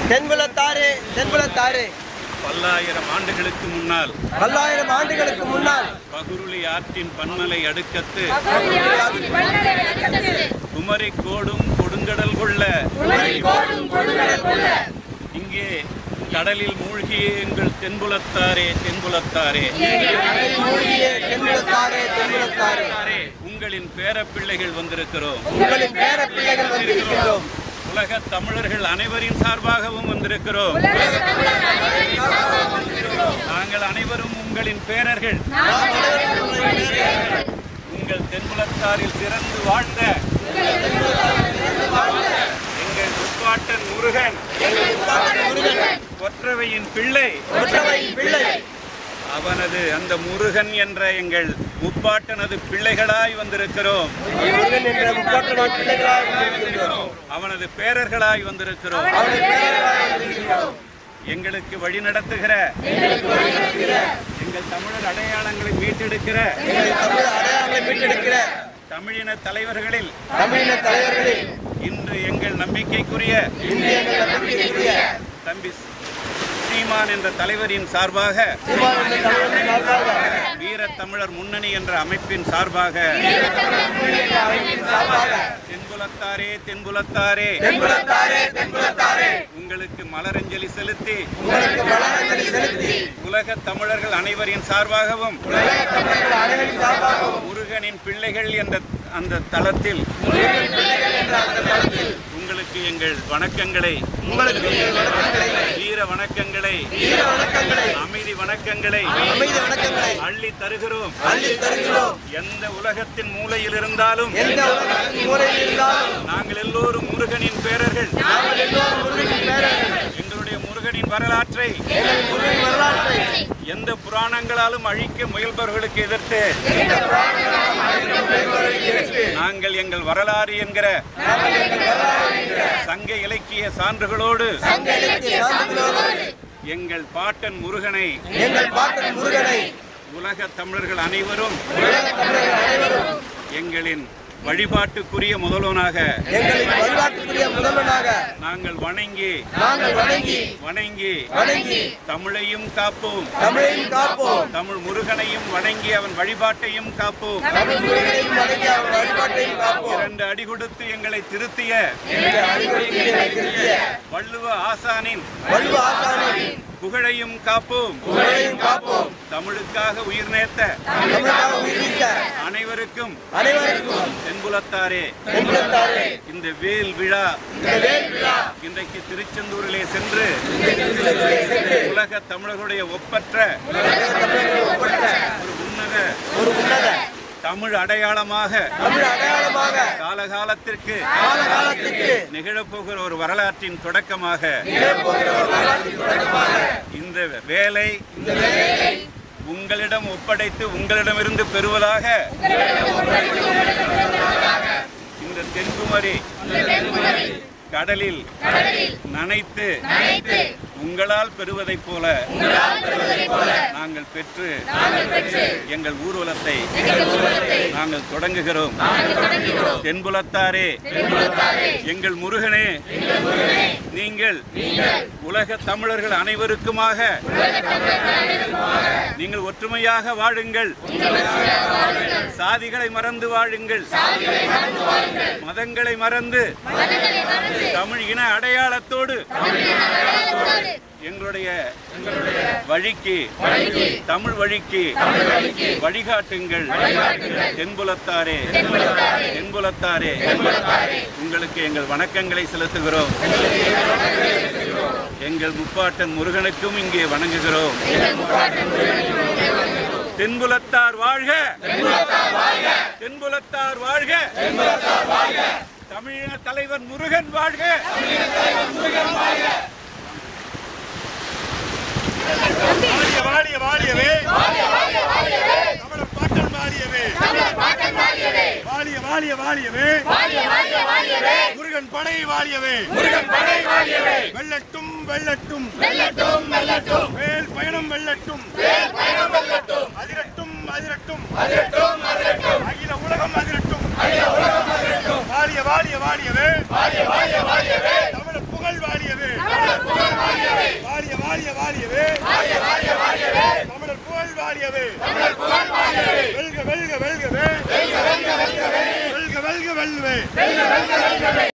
தென்புலத்தாரே தென்புலத்தாரே பல்லாயிரம் ஆண்டுகளுக்கு முன்னால் பல்லாயிரம் ஆண்டுகளுக்கு முன்னால் பகுருளி ஆற்றின் பன்மலை அடுக்கத்து குமரி கோடும் கொடுங்கடல் கொள்ள இங்கே கடலில் மூழ்கிய எங்கள் தென்புலத்தாரே தென்புலத்தாரே மூழ்கிய தென்புலத்தாரே தென்புலத்தாரே உங்களின் பேரப்பிள்ளைகள் வந்திருக்கிறோம் உங்களின் பேர பிள்ளைகள் வந்திருக்கிறோம் உலக தமிழர்கள் அனைவரின் சார்பாகவும் வந்திருக்கிறோம் நாங்கள் அனைவரும் உங்களின் பேரர்கள் உங்கள் தென்புலத்தாரில் சிறந்து வாழ்ந்த எங்கள் முப்பாட்டன் முருகன் கொற்றவையின் பிள்ளை ஒற்றவையின் பிள்ளை அவனது அந்த முருகன் என்ற எங்கள் முப்பாட்டனது பிள்ளைகளாய் வந்திருக்கிறோம் முருகன் என்ற முப்பாட்டனார் பிள்ளைகளாய் வந்திருக்கிறோம் அவனது பேரர்களாய் வந்திருக்கிறோம் அவருடைய பேரர்களாய் வந்திருக்கிறோம் எங்களுக்கு வழி நடத்துகிற எங்கள் தமிழர் அடையாளங்களை மீட்டெடுக்கிற எங்களை தமிழ் அடையாளங்களை மீட்டெடுக்கிற தமிழின தலைவர்களில் தமிழின தலைவர்களில் இன்று எங்கள் நம்பிக்கைக்குரிய இன்று எங்கள் நம்பிக்கைக்குரிய தம்பி சீமான் என்ற தலைவரின் சார்பாக சீமான் என்ற தலைவரின் சார்பாக வீர தமிழர் முன்னணி என்ற அமைப்பின் சார்பாக சார்பாக தென்புலத்தாரே தென்புலத்தாரே தென்புலத்தாரே தென்புலத்தாரே உங்களுக்கு மலரஞ்சலி செலுத்தி உங்களுக்கு மலரஞ்சலி செலுத்தி உலக தமிழர்கள் அனைவரின் சார்பாகவும் தமிழர்கள் அனைவரின் சார்பாகவும் முருகனின் பிள்ளைகள் என்ற அந்த தளத்தில் என்ற அந்த தளத்தில் உங்களுக்கு எங்கள் வணக்கங்களை உங்களுக்கு எங்கள் வணக்கங்களை வீர வணக்கங்களை வீர வணக்கங்களை அமைதி வணக்கங்களை அமைதி வணக்கங்களை அள்ளி தருகிறோம் அள்ளி தருகிறோம் எந்த உலகத்தின் மூலையில் இருந்தாலும் எந்த உலகத்தின் மூலையில் இருந்தாலும் நாங்கள் எல்லோரும் முருகனின் பேரர்கள் நாங்கள் எல்லோரும் முருகனின் பேரர்கள் எங்களுடைய முருகனின் வரலாற்றை எங்கள் முருகனின் வரலாற்றை எந்த புராணங்களாலும் அழிக்க முயல்பவர்களுக்கு எதிர்த்து இந்த புராணங்களால் அனைவரும் பெறுவதை ஏற்று நாங்கள் எங்கள் வரலாறு என்கிற நாங்கள் எங்கள் வரலாறு என்கிற சங்க இலக்கிய சான்றுகளோடு சங்க இலக்கிய சான்றுகளோடு எங்கள் பாட்டன் முருகனை எங்கள் பாட்டன் முருகனை உலக தமிழர்கள் அனைவரும் உலக தமிழர்கள் அனைவரும் எங்களின் வழிபாட்டுக்குரிய முதல்வனாக எங்களின் வழிபாட்டுக்குரிய முதல்வனாக நாங்கள் வணங்கி நாங்கள் வணங்கி வணங்கி வணங்கி தமிழையும் காப்போம் தமிழையும் காப்போம் தமிழ் முருகனையும் வணங்கி அவன் வழிபாட்டையும் காப்போம் தமிழ் முருகனையும் வணங்கி அவர் வழிபாட்டையும் காப்போம் இரண்டு அடி கொடுத்து எங்களை திருத்திய என்ற அறிவுரைக்கு எங்களை திருத்திய வள்ளுவ ஆசானின் வள்ளுவ ஆசானின் புகழையும் காப்போம் புகழையும் காப்போம் தமிழுக்காக உயிர் நேர்த்த தமிழாக உயிர்த்த அனைவருக்கும் அனைவருக்கும் தென்புலத்தாரே தென்புலத்தாரே இந்த வேல் விழா இந்த வேல் விழா இன்றைக்கு திருச்செந்தூரிலே சென்று உலக தமிழர்களுடைய ஒப்பற்ற உலக தமிழர்கள் ஒப்பற்ற ஒரு உன்னத ஒரு உன்னத தமிழ் அடையாளமாக தமிழ் அடையாளமாக காலகாலத்திற்கு காலகாலத்திற்கு நிகழப்போகிற ஒரு வரலாற்றின் தொடக்கமாக நிகழப்போகிற ஒரு வரலாற்றின் தொடக்கமாக இந்த வேலை இந்த வேலையை உங்களிடம் ஒப்படைத்து உங்களிடமிருந்து பெறுவதாக இந்த தென்குமரி கடலில் நனைத்து உங்களால் பெறுவதைப் போல நாங்கள் பெற்று எங்கள் ஊர்வலத்தை நாங்கள் தொடங்குகிறோம் தென்புலத்தாரே எங்கள் முருகனே நீங்கள் உலக தமிழர்கள் அனைவருக்குமாக நீங்கள் ஒற்றுமையாக வாழுங்கள் சாதிகளை மறந்து வாழுங்கள் மதங்களை மறந்து தமிழ் இன அடையாளத்தோடு எங்களுடைய வழிக்கு தமிழ் வழிக்கு வழிகாட்டுங்கள் தென்புலத்தாரே தென்புலத்தாரே உங்களுக்கு எங்கள் வணக்கங்களை செலுத்துகிறோம் எங்கள் முப்பாட்டன் முருகனுக்கும் இங்கே வணங்குகிறோம் தென்புலத்தார் வாழ்க தென்புலத்தார் வாழ்க தமிழின தலைவர் முருகன் வாழ்க வாழிய வாழியவே தமிழர் பாட்டன் வாழியவே வாழிய வாழிய வாழியவே முருகன் படை வாழியவே வெள்ளட்டும் வெள்ளட்டும் வேல் பயணம் வெள்ளட்டும் அதிரட்டும் அதிரட்டும் அகில உலகம் அதிரட்டும் வாழிய வாழிய வாழியவே தமிழர் புகழ் வாழியவே வாழிய வாழியவே